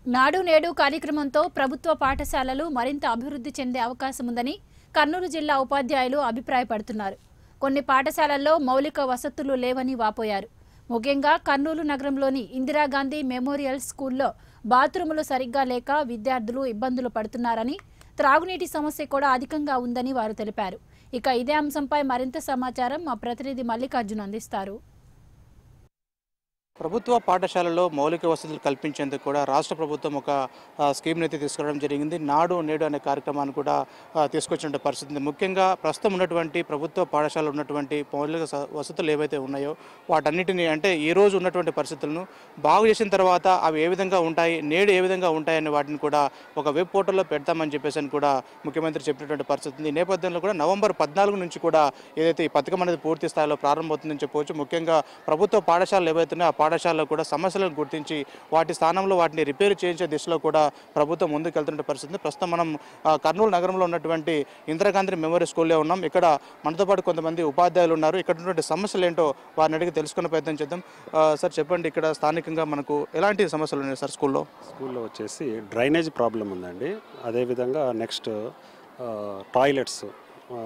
నాడు నేడు కార్యక్రమంతో ప్రభుత్వ పాఠశాలలు మరింత అభివృద్ధి చెందే అవకాశం ఉందని కర్నూలు జిల్లా ఉపాధ్యాయులు అభిప్రాయపడుతున్నారు కొన్ని పాఠశాలల్లో మౌలిక వసతులు లేవని వాపోయారు ముఖ్యంగా కర్నూలు నగరంలోని ఇందిరాగాంధీ మెమోరియల్ స్కూల్లో బాత్రూములు సరిగ్గా లేక విద్యార్థులు ఇబ్బందులు పడుతున్నారని త్రాగునీటి సమస్య కూడా అధికంగా ఉందని వారు తెలిపారు ఇక ఇదే అంశంపై మరింత సమాచారం మా ప్రతినిధి మల్లికార్జున్ అందిస్తారు ప్రభుత్వ పాఠశాలలో మౌలిక వసతులు కల్పించేందుకు కూడా రాష్ట్ర ప్రభుత్వం ఒక ఆ, స్కీమ్ని అయితే తీసుకురావడం జరిగింది నాడు నేడు అనే కార్యక్రమాన్ని కూడా ఆ, తీసుకొచ్చిన పరిస్థితి ఉంది. ముఖ్యంగా ప్రస్తుతం ఉన్నటువంటి ప్రభుత్వ పాఠశాలలో ఉన్నటువంటి మౌలిక స- వసతులు ఏవైతే ఉన్నాయో వాటన్నిటిని అంటే ఈ రోజు ఉన్నటువంటి పరిస్థితులను బాగు చేసిన తర్వాత అవి ఏ విధంగా ఉంటాయి నేడు ఏ విధంగా ఉంటాయనే వాటిని కూడా ఒక వెబ్ పోర్టల్లో పెడతామని చెప్పేసి అని కూడా ముఖ్యమంత్రి చెప్పినటువంటి పరిస్థితి ఉంది ఈ నేపథ్యంలో కూడా నవంబర్ పద్నాలుగు నుంచి కూడా ఏదైతే ఈ పథకం అనేది పూర్తి స్థాయిలో ప్రారంభమవుతుందని చెప్పవచ్చు ముఖ్యంగా ప్రభుత్వ పాఠశాలలు ఏవైతే ఉన్నాయో ఆ పాఠశాలలో కూడా సమస్యలను గుర్తించి వాటి స్థానంలో వాటిని రిపేర్ చేయించే దిశలో కూడా ప్రభుత్వం ముందుకెళ్తున్న పరిస్థితి ఉంది. ప్రస్తుతం మనం ఆ, కర్నూలు నగరంలో ఉన్నటువంటి ఇందిరాగాంధీ మెమోరియల్ స్కూల్లో ఉన్నాం ఇక్కడ మనతో పాటు కొంతమంది ఉపాధ్యాయులు ఉన్నారు ఇక్కడ ఉన్నటువంటి సమస్యలు ఏంటో వారిని అడిగి తెలుసుకునే ప్రయత్నం చేద్దాం ఆ, సార్ చెప్పండి ఇక్కడ స్థానికంగా మనకు ఎలాంటి సమస్యలు ఉన్నాయి సార్ స్కూల్లో స్కూల్లో వచ్చేసి డ్రైనేజ్ ప్రాబ్లం ఉందండి అదేవిధంగా నెక్స్ట్ ఆ, టాయిలెట్స్ ఆ,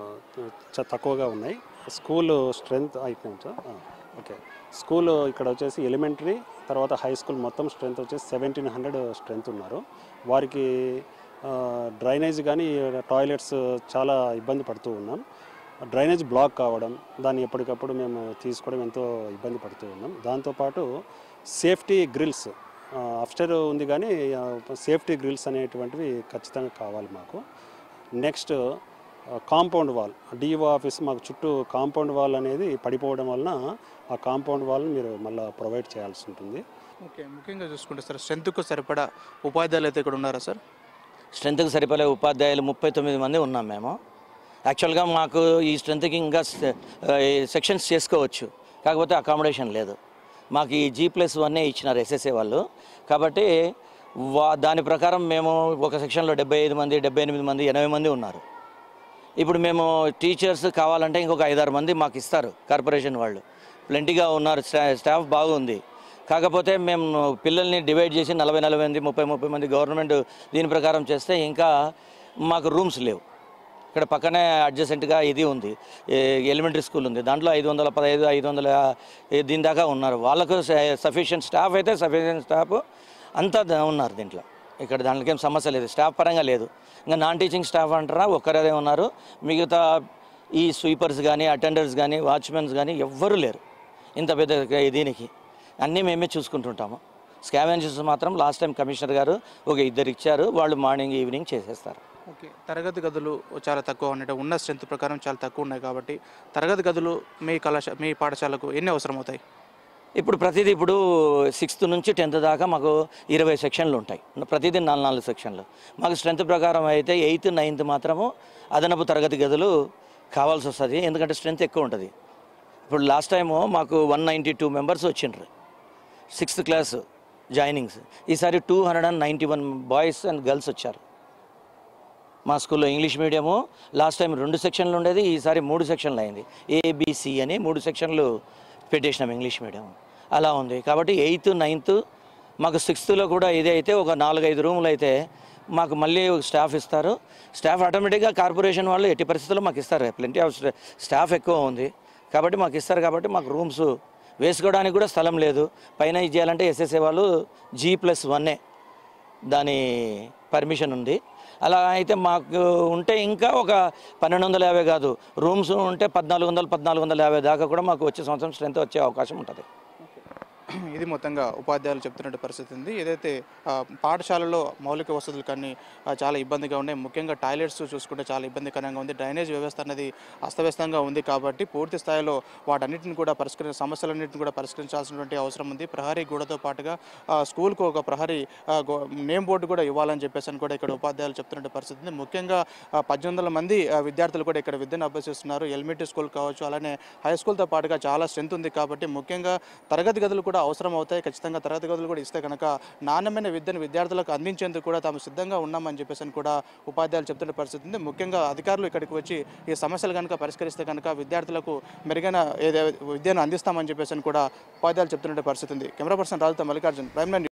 చ- తక్కువగా ఉన్నాయి స్కూల్ స్ట్రెంత్ అయిపోయింది ఓకే స్కూల్ ఇక్కడ వచ్చేసి ఎలిమెంటరీ తర్వాత హై స్కూల్ మొత్తం స్ట్రెంత్ వచ్చేసి సెవెంటీన్ హండ్రెడ్ స్ట్రెంత్ ఉన్నారు వారికి ఆ, డ్రైనేజ్ కానీ టాయిలెట్స్ చాలా ఇబ్బంది పడుతూ ఉన్నాం డ్రైనేజ్ బ్లాక్ కావడం దాన్ని ఎప్పటికప్పుడు మేము తీసుకోవడం ఎంతో ఇబ్బంది పడుతూ ఉన్నాం దాంతోపాటు సేఫ్టీ గ్రిల్స్ అఫ్స్టర్ ఉంది కానీ ఆ, సేఫ్టీ గ్రిల్స్ అనేటువంటివి ఖచ్చితంగా కావాలి మాకు నెక్స్ట్ ఆ, కాంపౌండ్ వాల్ డిఓ ఆఫీస్ మాకు చుట్టూ కాంపౌండ్ వాల్ అనేది పడిపోవడం వలన ఆ కాంపౌండ్ వాల్ని మీరు మళ్ళీ ప్రొవైడ్ చేయాల్సి ఉంటుంది ఓకే ముఖ్యంగా చూసుకుంటే సార్ స్ట్రెంత్కు సరిపడా ఉపాధ్యాయులు అయితే ఇక్కడ ఉన్నారా సార్ స్ట్రెంత్కి సరిపోలే ఉపాధ్యాయులు ముప్పై తొమ్మిది మంది ఉన్నాం మేము యాక్చువల్గా మాకు ఈ స్ట్రెంత్కి ఇంకా స- ఆ, ఈ సెక్షన్స్ చేసుకోవచ్చు కాకపోతే అకామిడేషన్ లేదు మాకు ఈ జీ ప్లస్ వన్నే ఇచ్చినారు ఎస్ఎస్ఏ వాళ్ళు కాబట్టి వా దాని ప్రకారం మేము ఒక సెక్షన్లో డెబ్బై ఐదు మంది డెబ్బై ఎనిమిది మంది ఎనభై మంది ఉన్నారు ఇప్పుడు మేము టీచర్స్ కావాలంటే ఇంకొక ఐదారు మంది మాకు ఇస్తారు కార్పొరేషన్ వాళ్ళు ప్లెంటీగా ఉన్నారు స్టా స్టాఫ్ బాగుంది కాకపోతే మేము పిల్లల్ని డివైడ్ చేసి నలభై నలభై మంది ముప్పై ముప్పై మంది గవర్నమెంట్ దీని ప్రకారం చేస్తే ఇంకా మాకు రూమ్స్ లేవు ఇక్కడ పక్కనే అడ్జసెంట్గా ఇది ఉంది ఎలిమెంటరీ స్కూల్ ఉంది దాంట్లో ఐదు వందల పదహైదు ఐదు వందల ఏ, దీని దాకా ఉన్నారు వాళ్ళకు సఫిషియెంట్ స్టాఫ్ అయితే సఫిషియెంట్ స్టాఫ్ అంతా ద- ఉన్నారు దీంట్లో ఇక్కడ దాంట్లో ఏం సమస్య లేదు స్టాఫ్ పరంగా లేదు ఇంకా నాన్ టీచింగ్ స్టాఫ్ అంటారా ఒక్కరే ఉన్నారు మిగతా ఈ స్వీపర్స్ కానీ అటెండర్స్ కానీ వాచ్మెన్స్ కానీ ఎవ్వరూ లేరు ఇంత పెద్ద దీనికి అన్నీ మేమే చూసుకుంటుంటాము స్కావెంజర్స్ మాత్రం లాస్ట్ టైం కమిషనర్ గారు ఒక ఇద్దరు ఇచ్చారు వాళ్ళు మార్నింగ్ ఈవినింగ్ చేసేస్తారు ఓకే తరగతి గదులు చాలా తక్కువ ఉన్నాయి ఉన్న స్ట్రెంత్ ప్రకారం చాలా తక్కువ ఉన్నాయి కాబట్టి తరగతి గదులు మీ కళాశాల మీ పాఠశాలకు ఎన్ని అవసరం అవుతాయి ఇప్పుడు ప్రతిదీ ఇప్పుడు సిక్స్త్ నుంచి టెన్త్ దాకా మాకు ఇరవై సెక్షన్లు ఉంటాయి ప్రతిదీ నాలుగు నాలుగు సెక్షన్లు మాకు స్ట్రెంత్ ప్రకారం అయితే ఎయిత్ నైన్త్ మాత్రము అదనపు తరగతి గదులు కావాల్సి వస్తుంది ఎందుకంటే స్ట్రెంత్ ఎక్కువ ఉంటుంది ఇప్పుడు లాస్ట్ టైము మాకు వన్ నైంటీ టూ మెంబర్స్ వచ్చిండ్రు సిక్స్త్ క్లాస్ జాయినింగ్స్ ఈసారి two hundred and ninety one boys and girls వచ్చారు మా స్కూల్లో ఇంగ్లీష్ మీడియము లాస్ట్ టైం రెండు సెక్షన్లు ఉండేది ఈసారి మూడు సెక్షన్లు అయింది ఏబిసి అని మూడు సెక్షన్లు పెట్టేసినాం ఇంగ్లీష్ మీడియం అలా ఉంది కాబట్టి ఎయిత్ నైన్త్ మాకు సిక్స్త్లో కూడా ఇదే అయితే ఒక నాలుగైదు రూములు అయితే మాకు మళ్ళీ స్టాఫ్ ఇస్తారు స్టాఫ్ ఆటోమేటిక్గా కార్పొరేషన్ వాళ్ళు ఎట్టి పరిస్థితుల్లో మాకు ఇస్తారు ప్lenty ఆఫ్ స్టాఫ్ ఎక్కువ ఉంది కాబట్టి మాకు ఇస్తారు కాబట్టి మాకు రూమ్స్ వేసుకోవడానికి కూడా స్థలం లేదు పైన ఇది చేయాలంటే ఎస్ఎస్ఏ వాళ్ళు జీ ప్లస్ వన్నే దాని పర్మిషన్ ఉంది అలా అయితే మాకు ఉంటే ఇంకా ఒక పన్నెండు వందల యాభై కాదు రూమ్స్ ఉంటే పద్నాలుగు వందలు పద్నాలుగు వందల యాభై దాకా కూడా మాకు వచ్చే సంవత్సరం స్ట్రెంత్ వచ్చే అవకాశం ఉంటుంది ఇది మొత్తంగా ఉపాధ్యాయులు చెప్తున్న పరిస్థితి ఉంది ఏదైతే ఆ, పాఠశాలలో మౌలిక వసతులు కానీ ఆ, చాలా ఇబ్బందిగా ఉన్నాయి ముఖ్యంగా టాయిలెట్స్ చూసుకుంటే చాలా ఇబ్బందికరంగా ఉంది డ్రైనేజ్ వ్యవస్థ అనేది అస్తవ్యస్తంగా ఉంది కాబట్టి పూర్తి స్థాయిలో వాటన్నిటిని కూడా పరిష్కరి సమస్యలన్నింటిని కూడా పరిష్కరించాల్సినటువంటి అవసరం ఉంది ప్రహరీ గోడతో పాటుగా ఆ, స్కూల్కు ఒక ప్రహరీ ఆ, గో- నేమ్ బోర్డు కూడా ఇవ్వాలని చెప్పేసి అని కూడా ఇక్కడ ఉపాధ్యాయులు చెప్తున్న పరిస్థితి ఉంది ముఖ్యంగా ఆ, పద్దెనిమిది వందల మంది ఆ, విద్యార్థులు కూడా ఇక్కడ విద్యను అభ్యసిస్తున్నారు ఎలిమెంటరీ స్కూల్ కావచ్చు అలానే హై స్కూల్తో పాటుగా చాలా స్ట్రెంత్ ఉంది కాబట్టి ముఖ్యంగా తరగతి గదులు కూడా అవసరం అవుతాయి ఖచ్చితంగా తరగతి గదులు కూడా ఇస్తే కనుక నాణ్యమైన విద్యను విద్యార్థులకు అందించేందుకు కూడా తాము సిద్ధంగా ఉన్నామని చెప్పేసి అని కూడా ఉపాధ్యాయులు చెప్తున్న పరిస్థితి ఉంది ముఖ్యంగా అధికారులు ఇక్కడికి వచ్చి ఈ సమస్యలు కనుక పరిష్కరిస్తే కనుక విద్యార్థులకు మెరుగైన ఏదో విద్యను అందిస్తామని చెప్పేసి అని కూడా ఉపాధ్యాయులు చెప్తున్న పరిస్థితి ఉంది కెమెరా పర్సన్ రాజుతో మల్లికార్జున్ ప్రైమ్ నైన్